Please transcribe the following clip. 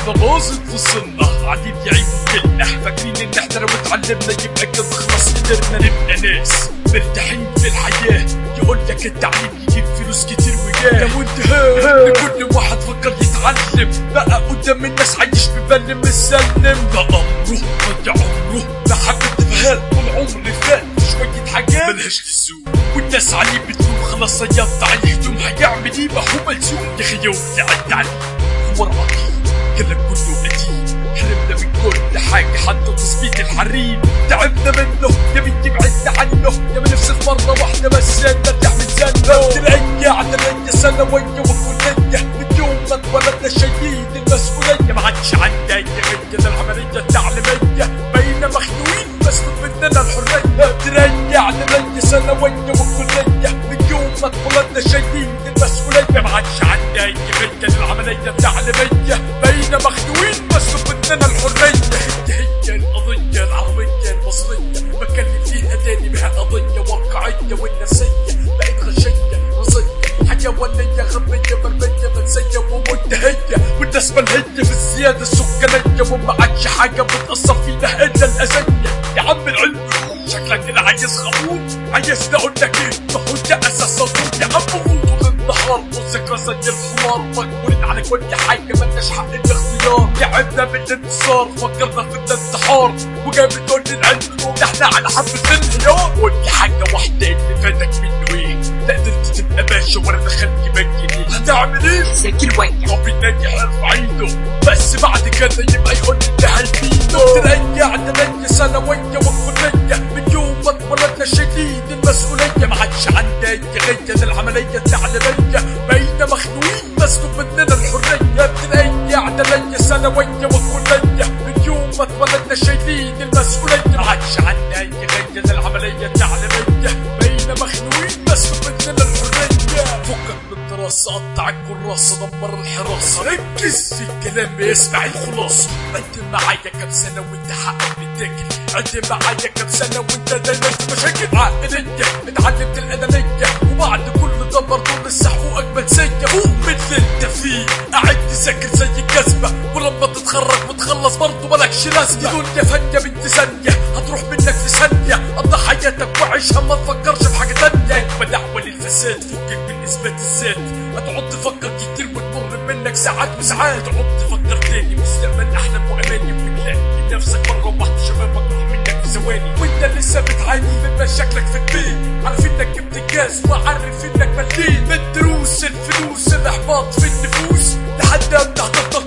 احنا باظت وصلنا قاعدين يعيبوا كلنا فاكرين ان احنا لو اتعلمنا يبقى كده خلاص قدرنا نبقى ناس مرتاحين في الحياة يقول لك التعليم يجيب فلوس كتير وجاه لو انتهى كل واحد فكر يتعلم بقى قدام الناس عايش ببلم مسلم ده امره ضيع عمره ده حبة تفهات طول عمري فات شوية حاجات ملهاش لزوم والناس عليه بتقول خلاص هيقطع الهدوم هيعمل ايه ما هو ملزوم يا اخي يوم تعدي عليه هو الرقيب كلام كله قديم حرمنا من كل حاجة حتى تظبيط الحريم تعبنا منه يا بنتي بعدنا عنه يا من نفسي في مرة واحدة بس نرجع من سنة تريعنا ليا سنوية وكلية من يوم ما اتولدنا شايلين المسؤولية ما عادش عندي غير كده العملية التعليمية بقينا مخنوقين مسلوب مننا الحرية تريعنا ليا سنوية وكلية من يوم ما اتولدنا شايلين المسؤولية ما عادش عندي غير كده العملية التعليمية بقينا مخنوقين مسلوب مننا الحرية هي هي القضية العربية المصرية بكلم فيها تاني بها قضية واقعية والنفسية بقت غشية رصية حيوانية غبية مرمية منسية ومنتهية والناس ملهية في الزيادة السكانية وما عادش حاجة بتأثر فينا إلا الأذية يا عم العلم شكلك كده عايز خمور عايز اقول لك ايه ما هو ده اساس الصوت يا عم غوطه النهار والذكرى زي الحمار مجبورين على كل حاجه ملناش حق الاختيار تعبنا من الانتصار فكرنا في الانتحار وجاي بتقول لي العلم ده احنا على حبه انهيار قول لي حاجه واحده اللي فاتك منه ايه لا قدرت تبقى باشا ولا دخلت جنيه هتعمل ايه؟ ذاكر ويا طب الناجح يرفع ايده بس بعد كده يبقى يقول لي ده هيفيده تريعنا ليا سنوية وكلية من يوم ما اتولدنا شديد المسؤولية ما عادش عندي غير العملية التعليمية بقينا مخنوقين مسلوب مننا الحرية تريعنا ليا سنوية وكلية من يوم ما اتولدنا شايلين المسؤولية ما عادش عندي غير العملية التعليمية بقينا مخنوقين مسلوب مننا الحرية فكك من الدراسة قطع الكراسة دمر الحراسة ركز في الكلام اسمع الخلاصة قدم معايا كام سنة وانت حقك متاكل قدم معايا كام سنة وانت دايما في مشاكل عقلية اتعلمت الأنانية وبعد كل ده برضه لسه حقوقك منسية فوق من اللي انت فيه قاعد تذاكر زي الجزمة ولما تتخرج وتخلص برضه مالكش لازمة دنيا فانية بنت ثانية هتروح منك في ثانية قضي حياتك وعيشها ما تفكرش في حاجة تانية بدعوة للفساد فكك من إثبات الذات هتقعد تفكر كتير وتمر منك ساعات وساعات تقعد تفكر تاني مستقبل أحلام وأماني بتلاقي من نفسك مرة واحدة شبابك راح منك في ثواني وانت لسه بتعاني من مشاكلك في البيت عارف انك جبت الجاز وعارف انك مليت من دروس الفلوس الاحباط في النفوس لحد امتى هتفضل